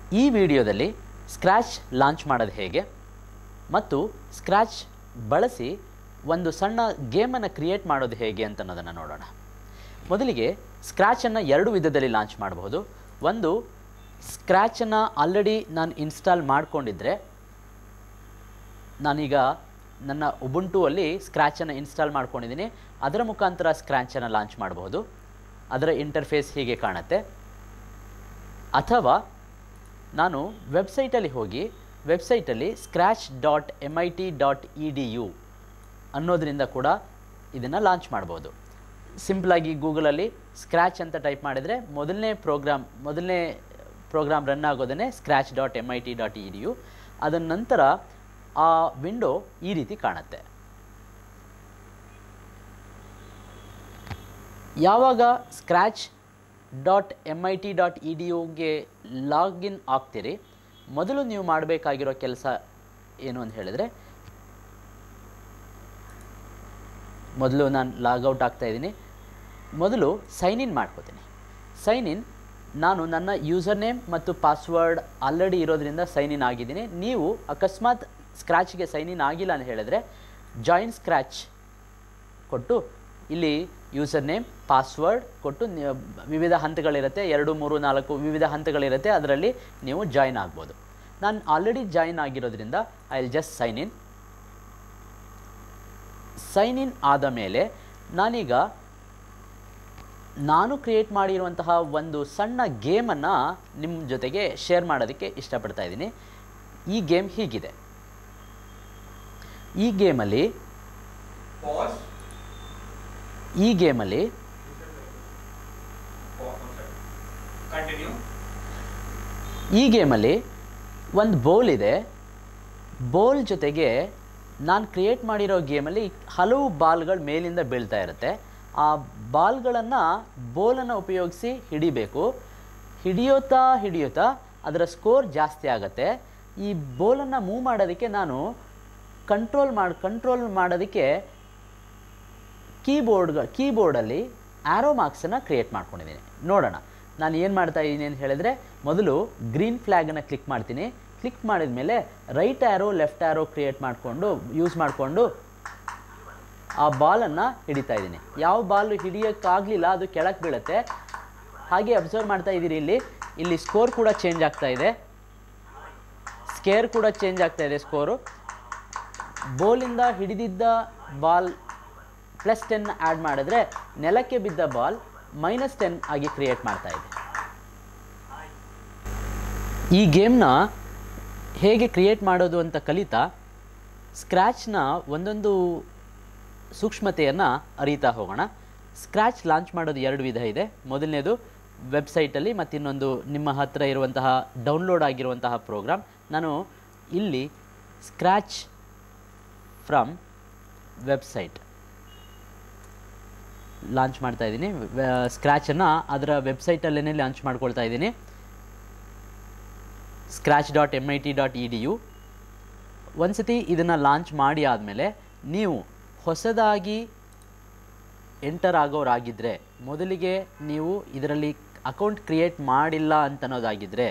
ಈ ವಿಡಿಯೋದಲ್ಲಿ scratch launch ಮಾಡೋದು ಹೇಗೆ ಮತ್ತು ಸ್ಕ್ರ್ಯಾಚ್ ಬಳಸಿ ಒಂದು ಸಣ್ಣ ಗೇಮನ್ನು ಕ್ರಿಯೇಟ್ ಮಾಡೋದು ಹೇಗೆ ಅಂತ ಅನ್ನೋದನ್ನು ನೋಡೋಣ ಮೊದಲಿಗೆ ಸ್ಕ್ರ್ಯಾಚನ್ನು ಎರಡು ವಿಧದಲ್ಲಿ ಲಾಂಚ್ ಮಾಡಬಹುದು ಒಂದು ಸ್ಕ್ರ್ಯಾಚನ್ನು ಆಲ್ರೆಡಿ ನಾನು ಇನ್ಸ್ಟಾಲ್ ಮಾಡಿಕೊಂಡಿದ್ದರೆ ನಾನೀಗ ನನ್ನ ಉಬುಂಟು ಅಲ್ಲಿ ಸ್ಕ್ರ್ಯಾಚನ್ನು ಇನ್ಸ್ಟಾಲ್ ಮಾಡ್ಕೊಂಡಿದ್ದೀನಿ ಅದರ ಮುಖಾಂತರ ಸ್ಕ್ರ್ಯಾಚನ್ನು ಲಾಂಚ್ ಮಾಡಬಹುದು ಅದರ ಇಂಟರ್ಫೇಸ್ ಹೀಗೆ ಕಾಣುತ್ತೆ ಅಥವಾ ನಾನು ವೆಬ್ಸೈಟಲ್ಲಿ ಹೋಗಿ ವೆಬ್ಸೈಟಲ್ಲಿ scratch dot M I T dot E D U ಅನ್ನೋದರಿಂದ ಕೂಡ ಇದನ್ನು ಲಾಂಚ್ ಮಾಡ್ಬೋದು ಸಿಂಪಲಾಗಿ ಗೂಗಲಲ್ಲಿ ಸ್ಕ್ರ್ಯಾಚ್ ಅಂತ ಟೈಪ್ ಮಾಡಿದರೆ ಮೊದಲನೇ ಪ್ರೋಗ್ರಾಮ್ ಮೊದಲನೇ ಪ್ರೋಗ್ರಾಮ್ ರನ್ ಆಗೋದೇ scratch dot M I T dot E D U ಅದರ ನಂತರ ಆ ವಿಂಡೋ ಈ ರೀತಿ ಕಾಣುತ್ತೆ ಯಾವಾಗ scratch dot M I T dot E D ಯುಗೆ ಲಾಗಿನ್ ಆಗ್ತೀರಿ ಮೊದಲು ನೀವು ಮಾಡಬೇಕಾಗಿರೋ ಕೆಲಸ ಏನು ಅಂತ ಹೇಳಿದರೆ ಮೊದಲು ನಾನು ಲಾಗೌಟ್ ಆಗ್ತಾ ಇದ್ದೀನಿ ಮೊದಲು ಸೈನ್ ಇನ್ ಮಾಡ್ಕೋತೀನಿ ಸೈನ್ ಇನ್ ನಾನು ನನ್ನ ಯೂಸರ್ ನೇಮ್ ಮತ್ತು ಪಾಸ್ವರ್ಡ್ ಆಲ್ರೆಡಿ ಇರೋದ್ರಿಂದ ಸೈನ್ ಇನ್ ಆಗಿದ್ದೀನಿ ನೀವು ಅಕಸ್ಮಾತ್ ಸ್ಕ್ರ್ಯಾಚ್ಗೆ ಸೈನ್ ಇನ್ ಆಗಿಲ್ಲ ಅಂತ ಹೇಳಿದ್ರೆ ಜಾಯಿನ್ ಸ್ಕ್ರ್ಯಾಚ್ ಕೊಟ್ಟು ಇಲ್ಲಿ ಯೂಸರ್ ನೇಮ್ ಪಾಸ್ವರ್ಡ್ ಕೊಟ್ಟು ನಿ- ವಿವಿಧ ಹಂತಗಳಿರುತ್ತೆ ಎರಡು ಮೂರು ನಾಲ್ಕು ವಿವಿಧ ಹಂತಗಳಿರುತ್ತೆ ಅದರಲ್ಲಿ ನೀವು ಜಾಯಿನ್ ಆಗ್ಬೋದು ನಾನು ಆಲ್ರೆಡಿ ಜಾಯಿನ್ ಆಗಿರೋದ್ರಿಂದ I will just sign in sign in ಆದ ಮೇಲೆ ನಾನೀಗ ನಾನು ಕ್ರಿಯೇಟ್ ಮಾಡಿರುವಂತಹ ಒಂದು ಸಣ್ಣ ಗೇಮನ್ನು ನಿಮ್ಮ ಜೊತೆಗೆ ಶೇರ್ ಮಾಡೋದಕ್ಕೆ ಇಷ್ಟಪಡ್ತಾ ಇದ್ದೀನಿ ಈ ಗೇಮ್ ಹೀಗಿದೆ ಈ ಗೇಮಲ್ಲಿ Pause. ಈ ಗೇಮಲ್ಲಿ Pause. one second. Continue. ಈ ಗೇಮಲ್ಲಿ ಒಂದು ಬೋಲ್ ಇದೆ ಬೋಲ್ ಜೊತೆಗೆ ನಾನು ಕ್ರಿಯೇಟ್ ಮಾಡಿರೋ ಗೇಮಲ್ಲಿ ಹಲವು ಬಾಲ್ಗಳು ಮೇಲಿಂದ ಬೀಳ್ತಾ ಇರುತ್ತೆ ಆ ಬಾಲ್ಗಳನ್ನು ಬೋಲನ್ನು ಉಪಯೋಗಿಸಿ ಹಿಡಿಬೇಕು ಹಿಡಿಯೋತಾ ಹಿಡಿಯೋತಾ ಅದರ ಸ್ಕೋರ್ ಜಾಸ್ತಿ ಆಗುತ್ತೆ ಈ ಬೋಲನ್ನು ಮೂವ್ ಮಾಡೋದಕ್ಕೆ ನಾನು ಕಂಟ್ರೋಲ್ ಮಾಡಿ ಕಂಟ್ರೋಲ್ ಮಾಡೋದಕ್ಕೆ ಕೀಬೋರ್ಡ್ ಕೀಬೋರ್ಡಲ್ಲಿ ಆ್ಯರೋ ಮಾರ್ಕ್ಸನ್ನು ಕ್ರಿಯೇಟ್ ಮಾಡ್ಕೊಂಡಿದ್ದೀನಿ ನೋಡೋಣ ನಾನು ಏನು ಮಾಡ್ತಾ ಇದ್ದೀನಿ ಅಂತ ಹೇಳಿದ್ರೆ ಮೊದಲು ಗ್ರೀನ್ ಫ್ಲ್ಯಾಗನ್ನು ಕ್ಲಿಕ್ ಮಾಡ್ತೀನಿ ಕ್ಲಿಕ್ ಮಾಡಿದ ಮೇಲೆ right arrow left arrow create ಮಾಡಿಕೊಂಡು ಯೂಸ್ ಮಾಡಿಕೊಂಡು ಆ ಬಾಲನ್ನು ಹಿಡಿತಾ ಇದ್ದೀನಿ ಯಾವ ಬಾಲ್ ಹಿಡಿಯೋಕ್ಕಾಗಲಿಲ್ಲ ಅದು ಕೆಳಕ್ಕೆ ಬೀಳುತ್ತೆ ಹಾಗೆ ಅಬ್ಸರ್ವ್ ಮಾಡ್ತಾ ಇದ್ದೀರಿ ಇಲ್ಲಿ ಇಲ್ಲಿ ಸ್ಕೋರ್ ಕೂಡ ಚೇಂಜ್ ಆಗ್ತಾ ಇದೆ ಸ್ಕೇರ್ ಕೂಡ ಚೇಂಜ್ ಆಗ್ತಾ ಇದೆ ಸ್ಕೋರು ಬೋಲಿಂದ ಹಿಡಿದಿದ್ದ ಬಾಲ್ ಪ್ಲಸ್ ಟೆನ್ ಆ್ಯಡ್ ಮಾಡಿದ್ರೆ ನೆಲಕ್ಕೆ ಬಿದ್ದ ಬಾಲ್ ಮೈನಸ್ ಟೆನ್ ಆಗಿ ಕ್ರಿಯೇಟ್ ಮಾಡ್ತಾ ಇದೆ ಈ ಗೇಮ್ನ ಹೇಗೆ ಕ್ರಿಯೇಟ್ ಮಾಡೋದು ಅಂತ ಕಲಿತಾ ಸ್ಕ್ರ್ಯಾಚ್ನ ಒಂದೊಂದು ಸೂಕ್ಷ್ಮತೆಯನ್ನು ಅರಿತಾ ಹೋಗೋಣ ಸ್ಕ್ರ್ಯಾಚ್ ಲಾಂಚ್ ಮಾಡೋದು ಎರಡು ವಿಧ ಇದೆ ಮೊದಲನೇದು ವೆಬ್ಸೈಟಲ್ಲಿ ಮತ್ತು ಇನ್ನೊಂದು ನಿಮ್ಮ ಹತ್ತಿರ ಇರುವಂತಹ ಡೌನ್ಲೋಡ್ ಆಗಿರುವಂತಹ ಪ್ರೋಗ್ರಾಮ್ ನಾನು ಇಲ್ಲಿ ಸ್ಕ್ರ್ಯಾಚ್ ಫ್ರಮ್ ವೆಬ್ಸೈಟ್ ಲಾಂಚ್ ಮಾಡ್ತಾ ಇದ್ದೀನಿ ಸ್ಕ್ರ್ಯಾಚನ್ನು ಅದರ ವೆಬ್ಸೈಟಲ್ಲೇ ಲಾಂಚ್ ಮಾಡ್ಕೊಳ್ತಾ ಇದ್ದೀನಿ scratch dot M I T dot E D U ಒಂದ್ಸತಿ ಇದನ್ನು ಲಾಂಚ್ ಮಾಡಿ ಆದಮೇಲೆ ನೀವು ಹೊಸದಾಗಿ ಎಂಟರ್ ಆಗೋರಾಗಿದ್ದರೆ ಮೊದಲಿಗೆ ನೀವು ಇದರಲ್ಲಿ ಅಕೌಂಟ್ ಕ್ರಿಯೇಟ್ ಮಾಡಿಲ್ಲ ಅಂತನ್ನೋದಾಗಿದ್ದರೆ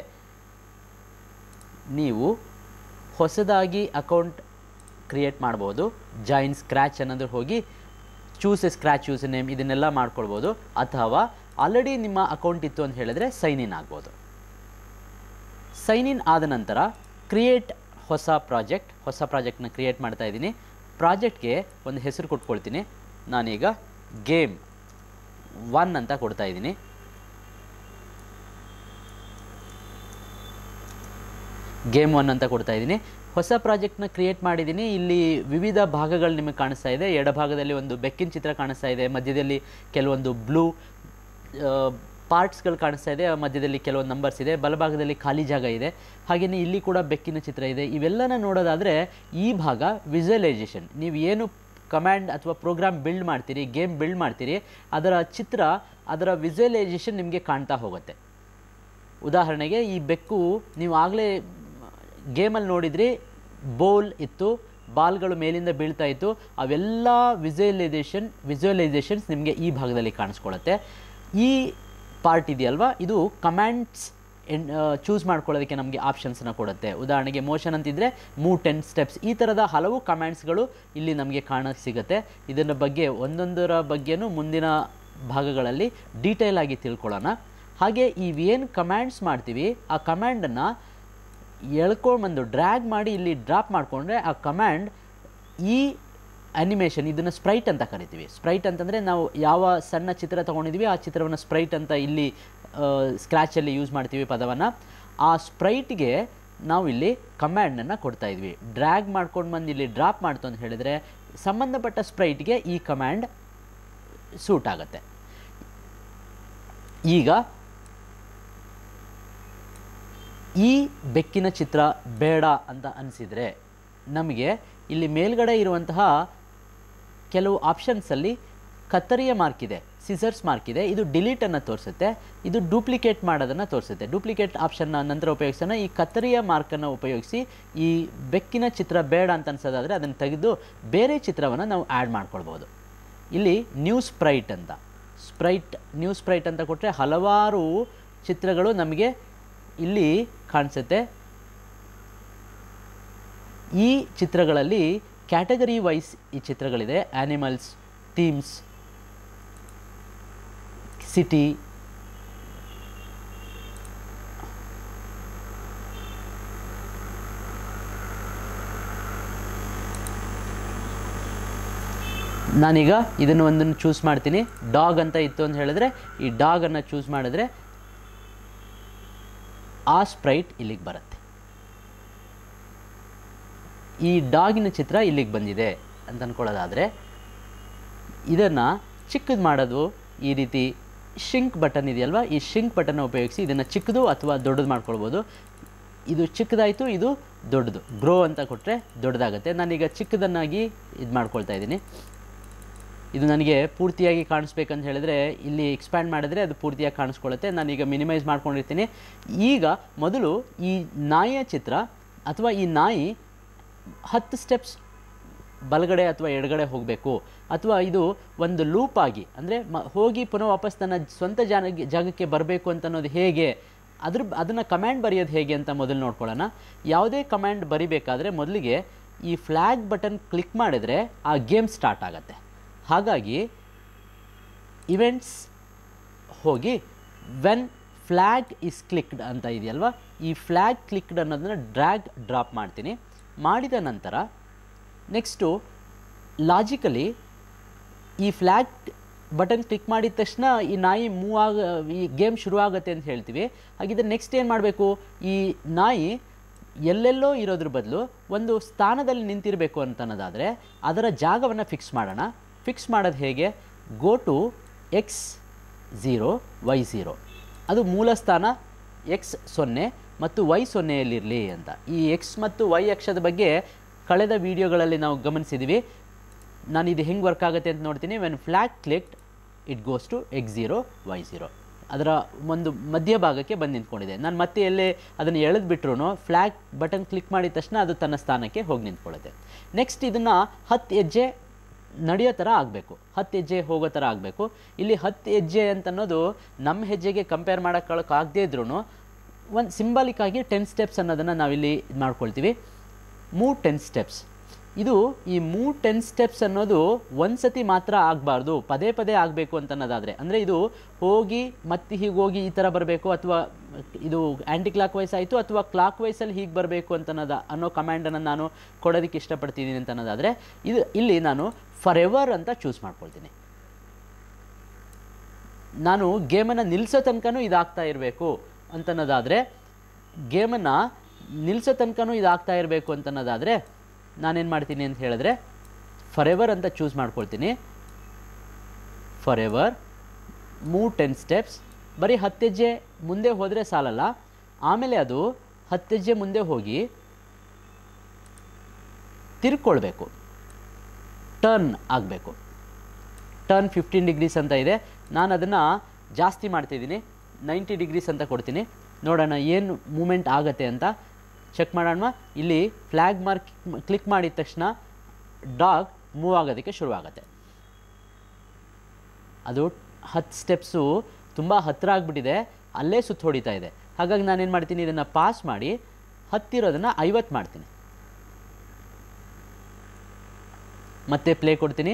ನೀವು ಹೊಸದಾಗಿ ಅಕೌಂಟ್ ಕ್ರಿಯೇಟ್ ಮಾಡ್ಬೋದು ಜಾಯಿನ್ ಸ್ಕ್ರ್ಯಾಚ್ ಅನ್ನೋದ್ರ ಹೋಗಿ choose a scratch use name ಇದನ್ನೆಲ್ಲ ಮಾಡ್ಕೊಳ್ಬೋದು ಅಥವಾ ಆಲ್ರೆಡಿ ನಿಮ್ಮ ಅಕೌಂಟ್ ಇತ್ತು ಅಂತ ಹೇಳಿದ್ರೆ ಸೈನ್ ಇನ್ ಆಗ್ಬೋದು ಸೈನ್ ಇನ್ ಆದ ನಂತರ ಕ್ರಿಯೇಟ್ ಹೊಸ ಪ್ರಾಜೆಕ್ಟ್ ಹೊಸ ಪ್ರಾಜೆಕ್ಟ್ನ ಕ್ರಿಯೇಟ್ ಮಾಡ್ತಾ ಇದ್ದೀನಿ ಪ್ರಾಜೆಕ್ಟ್ಗೆ ಒಂದು ಹೆಸರು ಕೊಟ್ಕೊಳ್ತೀನಿ ನಾನೀಗ ಗೇಮ್ ಒನ್ ಅಂತ ಕೊಡ್ತಾ ಇದ್ದೀನಿ ಗೇಮ್ ಒನ್ ಅಂತ ಕೊಡ್ತಾ ಇದ್ದೀನಿ ಹೊಸ ಪ್ರಾಜೆಕ್ಟ್ನ ಕ್ರಿಯೇಟ್ ಮಾಡಿದ್ದೀನಿ ಇಲ್ಲಿ ವಿವಿಧ ಭಾಗಗಳು ನಿಮಗೆ ಕಾಣಿಸ್ತಾ ಇದೆ ಎಡಭಾಗದಲ್ಲಿ ಒಂದು ಬೆಕ್ಕಿನ ಚಿತ್ರ ಕಾಣಿಸ್ತಾ ಇದೆ ಮಧ್ಯದಲ್ಲಿ ಕೆಲವೊಂದು ಬ್ಲೂ ಪಾರ್ಟ್ಸ್ಗಳು ಕಾಣಿಸ್ತಾ ಇದೆ ಮಧ್ಯದಲ್ಲಿ ಕೆಲವೊಂದು ನಂಬರ್ಸ್ ಇದೆ ಬಲಭಾಗದಲ್ಲಿ ಖಾಲಿ ಜಾಗ ಇದೆ ಹಾಗೆಯೇ ಇಲ್ಲಿ ಕೂಡ ಬೆಕ್ಕಿನ ಚಿತ್ರ ಇದೆ ಇವೆಲ್ಲನ ನೋಡೋದಾದರೆ ಈ ಭಾಗ ವಿಜುವಲೈಸೇಷನ್ ನೀವು ಏನು ಕಮ್ಯಾಂಡ್ ಅಥವಾ ಪ್ರೋಗ್ರಾಮ್ ಬಿಲ್ಡ್ ಮಾಡ್ತೀರಿ ಗೇಮ್ ಬಿಲ್ಡ್ ಮಾಡ್ತೀರಿ ಅದರ ಚಿತ್ರ ಅದರ ವಿಜುವಲೈಸೇಷನ್ ನಿಮಗೆ ಕಾಣ್ತಾ ಹೋಗುತ್ತೆ ಉದಾಹರಣೆಗೆ ಈ ಬೆಕ್ಕು ನೀವು ಆಗಲೇ ಗೇಮಲ್ಲಿ ನೋಡಿದ್ರಿ ಬೋಲ್ ಇತ್ತು ಬಾಲ್ಗಳು ಮೇಲಿಂದ ಬೀಳ್ತಾ ಇತ್ತು ಅವೆಲ್ಲ ವಿಜುವಲೈಸೇಷನ್ ವಿಜುವಲೈಸೇಷನ್ಸ್ ನಿಮಗೆ ಈ ಭಾಗದಲ್ಲಿ ಕಾಣಿಸ್ಕೊಳ್ಳುತ್ತೆ ಈ ಪಾರ್ಟ್ ಇದೆಯಲ್ವಾ ಇದು ಕಮ್ಯಾಂಡ್ಸ್ ಎನ್ ಚೂಸ್ ಮಾಡ್ಕೊಳ್ಳೋದಕ್ಕೆ ನಮಗೆ ಆಪ್ಷನ್ಸನ್ನ ಕೊಡುತ್ತೆ ಉದಾಹರಣೆಗೆ ಮೋಷನ್ ಅಂತಿದ್ರೆ ಮೂವ್ ಟೆನ್ ಸ್ಟೆಪ್ಸ್ ಈ ಥರದ ಹಲವು ಕಮ್ಯಾಂಡ್ಸ್ಗಳು ಇಲ್ಲಿ ನಮಗೆ ಕಾಣ ಸಿಗುತ್ತೆ ಇದರ ಬಗ್ಗೆ ಒಂದೊಂದರ ಬಗ್ಗೆನೂ ಮುಂದಿನ ಭಾಗಗಳಲ್ಲಿ ಡೀಟೇಲ್ ಆಗಿ ತಿಳ್ಕೊಳ್ಳೋಣ ಹಾಗೆ ಈ ಏನು ಕಮ್ಯಾಂಡ್ಸ್ ಮಾಡ್ತೀವಿ ಆ ಕಮ್ಯಾಂಡನ್ನು ಎಳ್ಕೊಂಡ್ಬಂದು ಡ್ರ್ಯಾಗ್ ಮಾಡಿ ಇಲ್ಲಿ ಡ್ರಾಪ್ ಮಾಡಿಕೊಂಡ್ರೆ ಆ ಕಮ್ಯಾಂಡ್ ಈ ಅನಿಮೇಷನ್ ಇದನ್ನು ಸ್ಪ್ರೈಟ್ ಅಂತ ಕರಿತೀವಿ ಸ್ಪ್ರೈಟ್ ಅಂತಂದರೆ ನಾವು ಯಾವ ಸಣ್ಣ ಚಿತ್ರ ತೊಗೊಂಡಿದ್ವಿ ಆ ಚಿತ್ರವನ್ನು ಸ್ಪ್ರೈಟ್ ಅಂತ ಇಲ್ಲಿ ಸ್ಕ್ರ್ಯಾಚಲ್ಲಿ ಯೂಸ್ ಮಾಡ್ತೀವಿ ಪದವನ್ನು ಆ ಸ್ಪ್ರೈಟ್ಗೆ ನಾವು ಇಲ್ಲಿ ಕಮ್ಯಾಂಡನ್ನು ಕೊಡ್ತಾ ಇದ್ವಿ ಡ್ರ್ಯಾಗ್ ಮಾಡ್ಕೊಂಡು ಬಂದು ಇಲ್ಲಿ ಡ್ರಾಪ್ ಮಾಡ್ತು ಅಂತ ಹೇಳಿದರೆ ಸಂಬಂಧಪಟ್ಟ ಸ್ಪ್ರೈಟ್ಗೆ ಈ ಕಮ್ಯಾಂಡ್ ಸೂಟ್ ಆಗುತ್ತೆ ಈಗ ಈ ಬೆಕ್ಕಿನ ಚಿತ್ರ ಬೇಡ ಅಂತ ಅನಿಸಿದರೆ ನಮಗೆ ಇಲ್ಲಿ ಮೇಲ್ಗಡೆ ಇರುವಂತಹ ಕೆಲವು ಆಪ್ಷನ್ಸಲ್ಲಿ ಕತ್ತರಿಯ ಮಾರ್ಕ್ ಇದೆ ಸಿಸರ್ಸ್ ಮಾರ್ಕ್ ಇದೆ ಇದು ಡಿಲೀಟನ್ನು ತೋರಿಸುತ್ತೆ ಇದು ಡೂಪ್ಲಿಕೇಟ್ ಮಾಡೋದನ್ನು ತೋರಿಸುತ್ತೆ ಡೂಪ್ಲಿಕೇಟ್ ಆಪ್ಷನ್ನ ನಂತರ ಉಪಯೋಗಿಸೋಣ ಈ ಕತ್ತರಿಯ ಮಾರ್ಕನ್ನು ಉಪಯೋಗಿಸಿ ಈ ಬೆಕ್ಕಿನ ಚಿತ್ರ ಬೇಡ ಅಂತ ಅನ್ಸೋದಾದರೆ ಅದನ್ನು ತೆಗೆದು ಬೇರೆ ಚಿತ್ರವನ್ನು ನಾವು ಆ್ಯಡ್ ಮಾಡ್ಕೊಳ್ಬೋದು ಇಲ್ಲಿ ನ್ಯೂ ಸ್ಪ್ರೈಟ್ ಅಂತ ಸ್ಪ್ರೈಟ್ ನ್ಯೂ ಸ್ಪ್ರೈಟ್ ಅಂತ ಕೊಟ್ಟರೆ ಹಲವಾರು ಚಿತ್ರಗಳು ನಮಗೆ ಇಲ್ಲಿ ಕಾಣಿಸುತ್ತೆ ಈ ಚಿತ್ರಗಳಲ್ಲಿ ಕ್ಯಾಟಗರಿ ವೈಸ್ ಈ ಚಿತ್ರಗಳಿದೆ ಆ್ಯನಿಮಲ್ಸ್ ಥೀಮ್ಸ್ ಸಿಟಿ ನಾನೀಗ ಇದನ್ನು ಒಂದನ್ನು ಚೂಸ್ ಮಾಡ್ತೀನಿ ಡಾಗ್ ಅಂತ ಇತ್ತು ಅಂತ ಹೇಳಿದ್ರೆ ಈ ಡಾಗನ್ನು ಚೂಸ್ ಮಾಡಿದ್ರೆ ಆ ಸ್ಪ್ರೈಟ್ ಇಲ್ಲಿಗೆ ಬರುತ್ತೆ ಈ ಡಾಗಿನ ಚಿತ್ರ ಇಲ್ಲಿಗೆ ಬಂದಿದೆ ಅಂತ ಅಂದ್ಕೊಳ್ಳೋದಾದರೆ ಇದನ್ನು ಚಿಕ್ಕದು ಮಾಡೋದು ಈ ರೀತಿ ಶಿಂಕ್ ಬಟನ್ ಇದೆಯಲ್ವಾ ಈ ಶಿಂಕ್ ಬಟನ್ ಉಪಯೋಗಿಸಿ ಇದನ್ನು ಚಿಕ್ಕದು ಅಥವಾ ದೊಡ್ಡದು ಮಾಡ್ಕೊಳ್ಬೋದು ಇದು ಚಿಕ್ಕದಾಯಿತು ಇದು ದೊಡ್ಡದು ಗ್ರೋ ಅಂತ ಕೊಟ್ಟರೆ ದೊಡ್ಡದಾಗುತ್ತೆ ನಾನೀಗ ಚಿಕ್ಕದನ್ನಾಗಿ ಇದು ಮಾಡ್ಕೊಳ್ತಾ ಇದ್ದೀನಿ ಇದು ನನಗೆ ಪೂರ್ತಿಯಾಗಿ ಕಾಣಿಸ್ಬೇಕಂತ ಹೇಳಿದ್ರೆ ಇಲ್ಲಿ ಎಕ್ಸ್ಪ್ಯಾಂಡ್ ಮಾಡಿದ್ರೆ ಅದು ಪೂರ್ತಿಯಾಗಿ ಕಾಣಿಸ್ಕೊಳ್ಳುತ್ತೆ ನಾನೀಗ ಮಿನಿಮೈಸ್ ಮಾಡ್ಕೊಂಡಿರ್ತೀನಿ ಈಗ ಮೊದಲು ಈ ನಾಯಿಯ ಚಿತ್ರ ಅಥವಾ ಈ ನಾಯಿ ಹತ್ತು ಸ್ಟೆಪ್ಸ್ ಬಲಗಡೆ ಅಥವಾ ಎಡಗಡೆ ಹೋಗಬೇಕು ಅಥವಾ ಇದು ಒಂದು ಲೂಪ್ ಆಗಿ ಅಂದರೆ ಮ ಹೋಗಿ ಪುನಃ ವಾಪಸ್ ತನ್ನ ಸ್ವಂತ ಜಾಗ ಜಾಗಕ್ಕೆ ಬರಬೇಕು ಅಂತ ಅನ್ನೋದು ಹೇಗೆ ಅದ್ರ ಅದನ್ನು ಕಮ್ಯಾಂಡ್ ಬರೆಯೋದು ಹೇಗೆ ಅಂತ ಮೊದಲು ನೋಡ್ಕೊಳ್ಳೋಣ ಯಾವುದೇ ಕಮ್ಯಾಂಡ್ ಬರಿಬೇಕಾದ್ರೆ ಮೊದಲಿಗೆ ಈ ಫ್ಲ್ಯಾಗ್ ಬಟನ್ ಕ್ಲಿಕ್ ಮಾಡಿದರೆ ಆ ಗೇಮ್ ಸ್ಟಾರ್ಟ್ ಆಗುತ್ತೆ ಹಾಗಾಗಿ ಇವೆಂಟ್ಸ್ ಹೋಗಿ ವೆನ್ ಫ್ಲ್ಯಾಗ್ ಇಸ್ ಕ್ಲಿಕ್ಡ್ ಅಂತ ಇದೆಯಲ್ವಾ ಈ ಫ್ಲ್ಯಾಗ್ ಕ್ಲಿಕ್ಡ್ ಅನ್ನೋದನ್ನು ಡ್ರ್ಯಾಗ್ ಡ್ರಾಪ್ ಮಾಡ್ತೀನಿ ಮಾಡಿದ ನಂತರ ನೆಕ್ಸ್ಟು ಲಾಜಿಕಲಿ ಈ ಫ್ಲ್ಯಾಗ್ ಬಟನ್ ಕ್ಲಿಕ್ ಮಾಡಿದ ತಕ್ಷಣ ಈ ನಾಯಿ ಮೂವ್ ಆಗ ಈ ಗೇಮ್ ಶುರುವಾಗುತ್ತೆ ಅಂತ ಹೇಳ್ತೀವಿ ಹಾಗಿದ್ರೆ ನೆಕ್ಸ್ಟ್ ಏನು ಮಾಡಬೇಕು ಈ ನಾಯಿ ಎಲ್ಲೆಲ್ಲೋ ಇರೋದ್ರ ಬದಲು ಒಂದು ಸ್ಥಾನದಲ್ಲಿ ನಿಂತಿರಬೇಕು ಅಂತ ಅನ್ನೋದಾದರೆ ಅದರ ಜಾಗವನ್ನು ಫಿಕ್ಸ್ ಮಾಡೋಣ ಫಿಕ್ಸ್ ಮಾಡೋದು ಹೇಗೆ go to X zero Y zero ಅದು ಮೂಲ ಸ್ಥಾನ ಎಕ್ಸ್ ಸೊನ್ನೆ ಮತ್ತು ವೈ ಸೊನ್ನೆಯಲ್ಲಿರಲಿ ಅಂತ ಈ ಎಕ್ಸ್ ಮತ್ತು ವೈ ಅಕ್ಷದ ಬಗ್ಗೆ ಕಳೆದ ವಿಡಿಯೋಗಳಲ್ಲಿ ನಾವು ಗಮನಿಸಿದ್ದೀವಿ ನಾನು ಇದು ಹೆಂಗೆ ವರ್ಕ್ ಆಗುತ್ತೆ ಅಂತ ನೋಡ್ತೀನಿ when flag clicked it goes to X zero Y zero ಅದರ ಒಂದು ಮಧ್ಯಭಾಗಕ್ಕೆ ಬಂದು ನಿಂತ್ಕೊಂಡಿದೆ ನಾನು ಮತ್ತೆ ಎಲ್ಲೇ ಅದನ್ನು ಎಳೆದ್ಬಿಟ್ರು ಫ್ಲ್ಯಾಗ್ ಬಟನ್ ಕ್ಲಿಕ್ ಮಾಡಿದ ತಕ್ಷಣ ಅದು ತನ್ನ ಸ್ಥಾನಕ್ಕೆ ಹೋಗಿ ನಿಂತ್ಕೊಳ್ಳುತ್ತೆ ನೆಕ್ಸ್ಟ್ ಇದನ್ನು ಹತ್ತು ಹೆಜ್ಜೆ ನಡೆಯೋ ಥರ ಆಗಬೇಕು ಹತ್ತು ಹೆಜ್ಜೆ ಹೋಗೋ ಥರ ಆಗಬೇಕು ಇಲ್ಲಿ ಹತ್ತು ಹೆಜ್ಜೆ ಅಂತ ಅನ್ನೋದು ನಮ್ಮ ಹೆಜ್ಜೆಗೆ ಕಂಪೇರ್ ಮಾಡೋಕ್ಕಾಗದೇ ಇದ್ರೂ ಒಂದು ಸಿಂಬಾಲಿಕ್ ಆಗಿ ಟೆನ್ ಸ್ಟೆಪ್ಸ್ ಅನ್ನೋದನ್ನು ನಾವಿಲ್ಲಿ ಇದು ಮಾಡ್ಕೊಳ್ತೀವಿ ಮೂವ್ ಟೆನ್ ಸ್ಟೆಪ್ಸ್ ಇದು ಈ ಮೂವ್ ಟೆನ್ ಸ್ಟೆಪ್ಸ್ ಅನ್ನೋದು ಒಂದು ಸತಿ ಮಾತ್ರ ಆಗಬಾರ್ದು ಪದೇ ಪದೇ ಆಗಬೇಕು ಅಂತ ಅನ್ನೋದಾದರೆ ಅಂದರೆ ಇದು ಹೋಗಿ ಮತ್ತೆ ಹೀಗೆ ಹೋಗಿ ಈ ಥರ ಬರಬೇಕು ಅಥವಾ ಇದು ಆ್ಯಂಟಿ ಕ್ಲಾಕ್ ವೈಸ್ ಆಯಿತು ಅಥವಾ ಕ್ಲಾಕ್ ವೈಸಲ್ಲಿ ಹೀಗೆ ಬರಬೇಕು ಅಂತ ಅನ್ನೋದ ಅನ್ನೋ ಕಮ್ಯಾಂಡನ್ನು ನಾನು ಕೊಡೋದಕ್ಕೆ ಇಷ್ಟಪಡ್ತಿದ್ದೀನಿ ಅಂತ ಅನ್ನೋದಾದರೆ ಇದು ಇಲ್ಲಿ ನಾನು ಫಾರ್ ಎವರ್ ಅಂತ ಚೂಸ್ ಮಾಡ್ಕೊಳ್ತೀನಿ ನಾನು ಗೇಮನ್ನು ನಿಲ್ಲಿಸೋ ತನಕನೂ ಇದಾಗ್ತಾ ಇರಬೇಕು ಅಂತನ್ನೋದಾದರೆ ಗೇಮನ್ನು ನಿಲ್ಲಿಸೋ ತನಕನೂ ಇದಾಗ್ತಾ ಇರಬೇಕು ಅಂತನ್ನೋದಾದರೆ ನಾನೇನು ಮಾಡ್ತೀನಿ ಅಂತ ಹೇಳಿದ್ರೆ ಫಾರ್ ಎವರ್ ಅಂತ ಚೂಸ್ ಮಾಡ್ಕೊಳ್ತೀನಿ forever move ten steps ಬರೀ ಹತ್ತು ಹೆಜ್ಜೆ ಮುಂದೆ ಹೋದರೆ ಸಾಲಲ್ಲ ಆಮೇಲೆ ಅದು ಹತ್ತು ಹೆಜ್ಜೆ ಮುಂದೆ ಹೋಗಿ ತಿರ್ಕೊಳ್ಬೇಕು ಟರ್ನ್ ಆಗಬೇಕು ಟರ್ನ್ ಫಿಫ್ಟೀನ್ ಡಿಗ್ರೀಸ್ ಅಂತ ಇದೆ ನಾನು ಅದನ್ನು ಜಾಸ್ತಿ ಮಾಡ್ತಿದ್ದೀನಿ ನೈಂಟಿ ಡಿಗ್ರೀಸ್ ಅಂತ ಕೊಡ್ತೀನಿ ನೋಡೋಣ ಏನು ಮೂಮೆಂಟ್ ಆಗುತ್ತೆ ಅಂತ ಚೆಕ್ ಮಾಡೋಣ ಇಲ್ಲಿ ಫ್ಲ್ಯಾಗ್ ಮಾರ್ಕ್ ಕ್ಲಿಕ್ ಮಾಡಿದ ತಕ್ಷಣ ಡಾಗ್ ಮೂವ್ ಆಗೋದಕ್ಕೆ ಶುರುವಾಗುತ್ತೆ ಅದು ಹತ್ತು ಸ್ಟೆಪ್ಸು ತುಂಬ ಹತ್ತಿರ ಆಗಿಬಿಟ್ಟಿದೆ ಅಲ್ಲೇ ಸುತ್ತ ಹೊಡಿತಾ ಇದೆ ಹಾಗಾಗಿ ನಾನೇನು ಮಾಡ್ತೀನಿ ಇದನ್ನು ಪಾಸ್ ಮಾಡಿ ಹತ್ತಿರೋದನ್ನು ಐವತ್ತು ಮಾಡ್ತೀನಿ ಮತ್ತೆ ಪ್ಲೇ ಕೊಡ್ತೀನಿ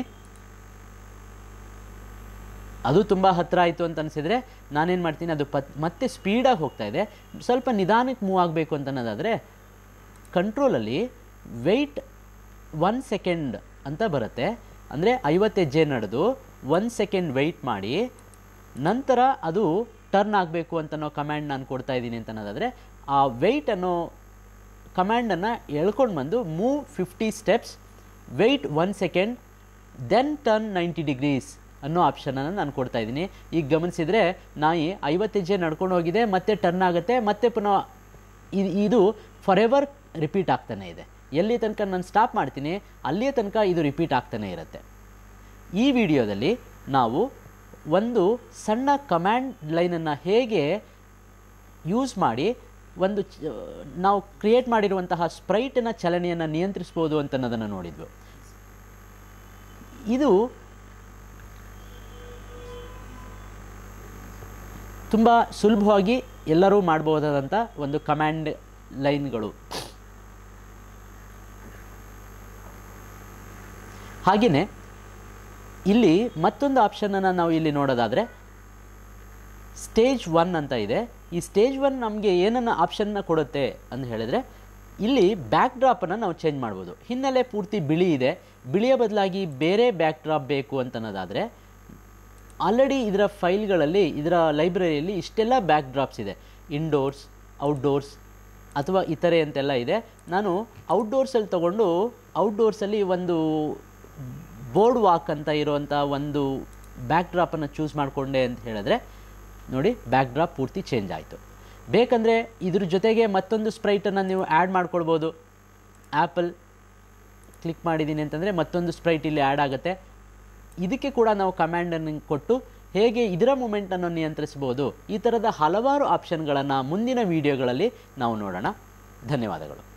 ಅದು ತುಂಬ ಹತ್ತಿರ ಆಯಿತು ಅಂತ ಅನಿಸಿದರೆ ನಾನೇನು ಮಾಡ್ತೀನಿ ಅದು ಪತ್ ಮತ್ತೆ ಸ್ಪೀಡಾಗಿ ಹೋಗ್ತಾ ಇದೆ ಸ್ವಲ್ಪ ನಿಧಾನಕ್ಕೆ ಮೂವ್ ಆಗಬೇಕು ಅಂತ ಅನ್ನೋದಾದರೆ ಕಂಟ್ರೋಲಲ್ಲಿ ವೆಯ್ಟ್ ಒನ್ ಸೆಕೆಂಡ್ ಅಂತ ಬರುತ್ತೆ ಅಂದರೆ ಐವತ್ತು ಹೆಜ್ಜೆ ನಡೆದು ಒನ್ ಸೆಕೆಂಡ್ ವೆಯ್ಟ್ ಮಾಡಿ ನಂತರ ಅದು ಟರ್ನ್ ಆಗಬೇಕು ಅಂತ ಅನ್ನೋ ಕಮ್ಯಾಂಡ್ ನಾನು ಕೊಡ್ತಾ ಇದ್ದೀನಿ ಅಂತ ಅನ್ನೋದಾದರೆ ಆ ವೆಯ್ಟ್ ಅನ್ನೋ ಕಮ್ಯಾಂಡನ್ನು ಎಳ್ಕೊಂಡು ಬಂದು move fifty steps wait one second then turn ninety degrees ಅನ್ನೋ ಆಪ್ಷನನ್ನು ನಾನು ಕೊಡ್ತಾ ಇದ್ದೀನಿ ಈಗ ಗಮನಿಸಿದರೆ ನಾಯಿ ಐವತ್ತು ಹೆಜ್ಜೆ ನಡ್ಕೊಂಡು ಹೋಗಿದೆ ಮತ್ತೆ ಟರ್ನ್ ಆಗುತ್ತೆ ಮತ್ತೆ ಪುನಃ ಇ- ಇದು ಫಾರ್ ಎವರ್ ರಿಪೀಟ್ ಆಗ್ತಾನೆ ಇದೆ ಎಲ್ಲಿ ತನಕ ನಾನು ಸ್ಟಾಪ್ ಮಾಡ್ತೀನಿ ಅಲ್ಲಿಯ ತನಕ ಇದು ರಿಪೀಟ್ ಆಗ್ತಾನೆ ಇರುತ್ತೆ ಈ ವಿಡಿಯೋದಲ್ಲಿ ನಾವು ಒಂದು ಸಣ್ಣ ಕಮ್ಯಾಂಡ್ ಲೈನನ್ನು ಹೇಗೆ ಯೂಸ್ ಮಾಡಿ ಒಂದು ಚ- ನಾವು ಕ್ರಿಯೇಟ್ ಮಾಡಿರುವಂತಹ ಸ್ಪ್ರೈಟಿನ ಚಲನೆಯನ್ನು ನಿಯಂತ್ರಿಸ್ಬೋದು ಅಂತ ಅನ್ನೋದನ್ನು ನೋಡಿದ್ವು ಇದು ತುಂಬ ಸುಲಭವಾಗಿ ಎಲ್ಲರೂ ಮಾಡಬಹುದಾದಂಥ ಒಂದು ಕಮ್ಯಾಂಡ್ ಲೈನ್ಗಳು ಹಾಗೆಯೇ ಇಲ್ಲಿ ಮತ್ತೊಂದು ಆಪ್ಷನನ್ನು ನಾವು ಇಲ್ಲಿ ನೋಡೋದಾದರೆ ಸ್ಟೇಜ್ ಒನ್ ಅಂತ ಇದೆ ಈ ಸ್ಟೇಜ್ ಒನ್ ನಮಗೆ ಏನನ್ನ ಆಪ್ಷನ್ನ ಕೊಡುತ್ತೆ ಅಂತ ಹೇಳಿದ್ರೆ ಇಲ್ಲಿ ಬ್ಯಾಕ್ ಡ್ರಾಪನ್ನು ನಾವು ಚೇಂಜ್ ಮಾಡ್ಬೋದು ಹಿನ್ನೆಲೆ ಪೂರ್ತಿ ಬಿಳಿ ಇದೆ ಬಿಳಿಯ ಬದಲಾಗಿ ಬೇರೆ ಬ್ಯಾಕ್ ಡ್ರಾಪ್ ಬೇಕು ಅಂತ ಅನ್ನೋದಾದರೆ ಆಲ್ರೆಡಿ ಇದರ ಫೈಲ್ಗಳಲ್ಲಿ ಇದರ ಲೈಬ್ರರಿಯಲ್ಲಿ ಇಷ್ಟೆಲ್ಲ ಬ್ಯಾಕ್ ಡ್ರಾಪ್ಸ್ ಇದೆ ಇಂಡೋರ್ಸ್ ಔಟ್ಡೋರ್ಸ್ ಅಥವಾ ಇತರೆ ಅಂತೆಲ್ಲ ಇದೆ ನಾನು ಔಟ್ಡೋರ್ಸಲ್ಲಿ ತೊಗೊಂಡು ಔಟ್ಡೋರ್ಸಲ್ಲಿ ಒಂದು ಬೋರ್ಡ್ ವಾಕ್ ಅಂತ ಇರುವಂಥ ಒಂದು ಬ್ಯಾಕ್ ಡ್ರಾಪನ್ನು ಚೂಸ್ ಮಾಡಿಕೊಂಡೆ ಅಂತ ಹೇಳಿದ್ರೆ ನೋಡಿ ಬ್ಯಾಕ್ ಡ್ರಾಪ್ ಪೂರ್ತಿ ಚೇಂಜ್ ಆಯಿತು ಬೇಕಂದರೆ ಇದ್ರ ಜೊತೆಗೆ ಮತ್ತೊಂದು ಸ್ಪ್ರೈಟನ್ನು ನೀವು ಆ್ಯಡ್ ಮಾಡ್ಕೊಳ್ಬೋದು ಆ್ಯಪಲ್ ಕ್ಲಿಕ್ ಮಾಡಿದ್ದೀನಿ ಅಂತಂದರೆ ಮತ್ತೊಂದು ಸ್ಪ್ರೈಟ್ ಇಲ್ಲಿ ಆ್ಯಡ್ ಆಗುತ್ತೆ ಇದಕ್ಕೆ ಕೂಡ ನಾವು ಕಮ್ಯಾಂಡನ್ನು ಕೊಟ್ಟು ಹೇಗೆ ಇದರ ಮೂಮೆಂಟನ್ನು ನಿಯಂತ್ರಿಸ್ಬೋದು ಈ ಥರದ ಹಲವಾರು ಆಪ್ಷನ್ಗಳನ್ನು ಮುಂದಿನ ವೀಡಿಯೋಗಳಲ್ಲಿ ನಾವು ನೋಡೋಣ ಧನ್ಯವಾದಗಳು